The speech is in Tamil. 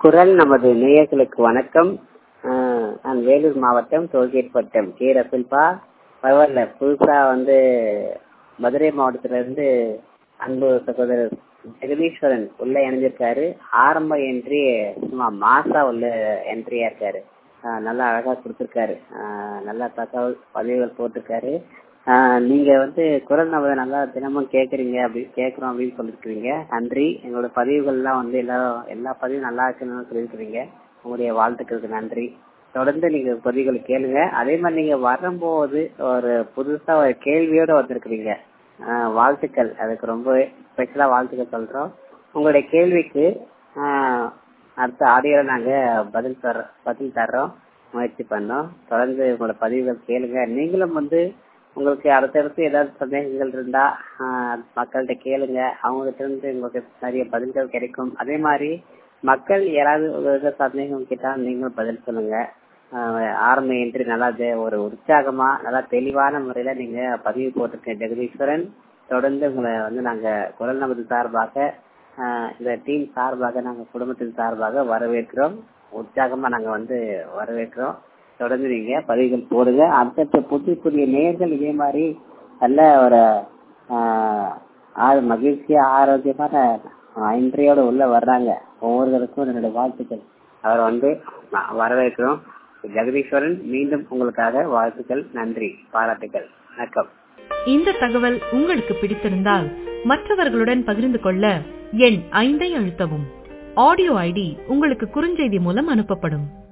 குரல் நமது நேயர்களுக்கு வணக்கம் ஆஹ் நான் வேலூர் மாவட்டம் டோல்கேட் வட்டம் கே ரசுல்பா பரவாயில்ல புதுசா வந்து மதுரை மாவட்டத்துல இருந்து அன்பு சகோதரர் ஜெகதீஸ்வரன் உள்ள இணைஞ்சிருக்காரு ஆரம்ப என்ட்ரி சும்மா மாசா உள்ள என்ட்ரியா இருக்காரு ஆஹ் நல்லா அழகா கொடுத்திருக்காரு ஆஹ் நல்லா தகவல் பதிவுகள் போட்டிருக்காரு ஆஹ் நீங்க வந்து குரல் நமது நல்லா தினமும் கேக்குறீங்க அப்படி கேக்குறோம் அப்படின்னு சொல்லிருக்கீங்க நன்றி எங்களோட பதிவுகள் எல்லாம் வந்து எல்லாரும் எல்லா பதிவும் நல்லா இருக்குன்னு சொல்லியிருக்கிறீங்க உங்களுடைய வாழ்த்துக்களுக்கு நன்றி தொடர்ந்து நீங்க பதிவுகளை கேளுங்க அதே மாதிரி நீங்க வரும்போது ஒரு புதுசா ஒரு கேள்வியோட வந்திருக்கிறீங்க ஆஹ் வாழ்த்துக்கள் அதுக்கு ரொம்ப ஸ்பெஷலா வாழ்த்துக்கள் சொல்றோம் உங்களுடைய கேள்விக்கு ஆஹ் அடுத்த ஆடியோல நாங்க பதில் தர பதில் தர்றோம் முயற்சி பண்ணோம் தொடர்ந்து உங்களோட பதிவுகள் கேளுங்க நீங்களும் வந்து உங்களுக்கு அடுத்தடுத்து ஏதாவது சந்தேகங்கள் இருந்தா ஆஹ் மக்கள்கிட்ட கேளுங்க அவங்க கிட்ட இருந்து உங்களுக்கு நிறைய பதில்கள் கிடைக்கும் அதே மாதிரி மக்கள் யாராவது ஒரு சந்தேகம் கேட்டா நீங்களும் பதில் சொல்லுங்க ஆஹ் ஆரம்ப என்று நல்லா ஜெ- ஒரு உற்சாகமா நல்லா தெளிவான முறையில நீங்க பதிவு போட்டிருக்கேன் ஜெகதீஸ்வரன் தொடர்ந்து உங்களை வந்து நாங்க குரல் நமது சார்பாக ஆஹ் இந்த டீம் சார்பாக நாங்க குடும்பத்தின் சார்பாக வரவேற்கிறோம் உற்சாகமா நாங்க வந்து வரவேற்கிறோம் தொடர்ந்து நீங்க பதிவுகள் போடுங்க அடுத்தடுத்த புதிய புதிய நேயர்கள் இதே மாதிரி நல்ல ஒரு ஆஹ் ஆ- மகிழ்ச்சியா ஆரோக்கியமான இன்றையோட உள்ள வர்றாங்க ஒவ்வொருவருக்கும் என்னுடைய வாழ்த்துக்கள் அவரை வந்து நான் வரவேற்கிறோம் ஜெகதீஸ்வரன் மீண்டும் உங்களுக்காக வாழ்த்துக்கள் நன்றி பாராட்டுகள் வணக்கம் இந்த தகவல் உங்களுக்கு பிடித்திருந்தால் மற்றவர்களுடன் பகிர்ந்து கொள்ள எண் ஐந்தை அழுத்தவும் ஆடியோ ஐடி உங்களுக்கு குறுஞ்செய்தி மூலம் அனுப்பப்படும்